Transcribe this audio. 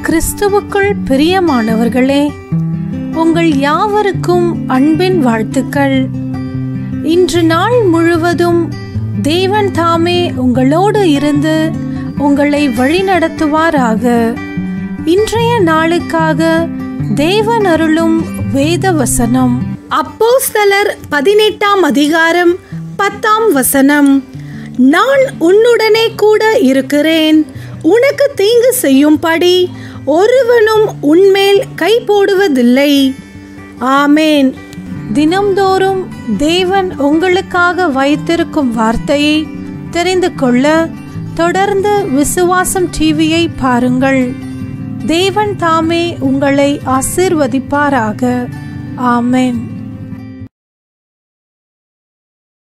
கிறிஸ்துவுக்குள் பிரியமானவர்களே உங்கள் யாவருக்கும் அன்பின் வாழ்த்துக்கள் இன்று நாள் முழுவதும் தேவன் தாமே உங்களோடு இருந்து உங்களை வழிநடத்துவாராக இன்றைய நாளுக்காக தேவன் அருளும் வேத வசனம் அப்போஸ்தலர் பதினெட்டாம் அதிகாரம் பத்தாம் வசனம் நான் உன்னுடனே கூட இருக்கிறேன் உனக்கு தீங்கு செய்யும்படி ஒருவனும் உன்மேல் கை போடுவதில்லை ஆமேன் தினம்தோறும் தேவன் உங்களுக்காக வைத்திருக்கும் வார்த்தையை தெரிந்து கொள்ள தொடர்ந்து விசுவாசம் டிவியை பாருங்கள் தேவன் தாமே உங்களை ஆசிர்வதிப்பாராக ஆமென்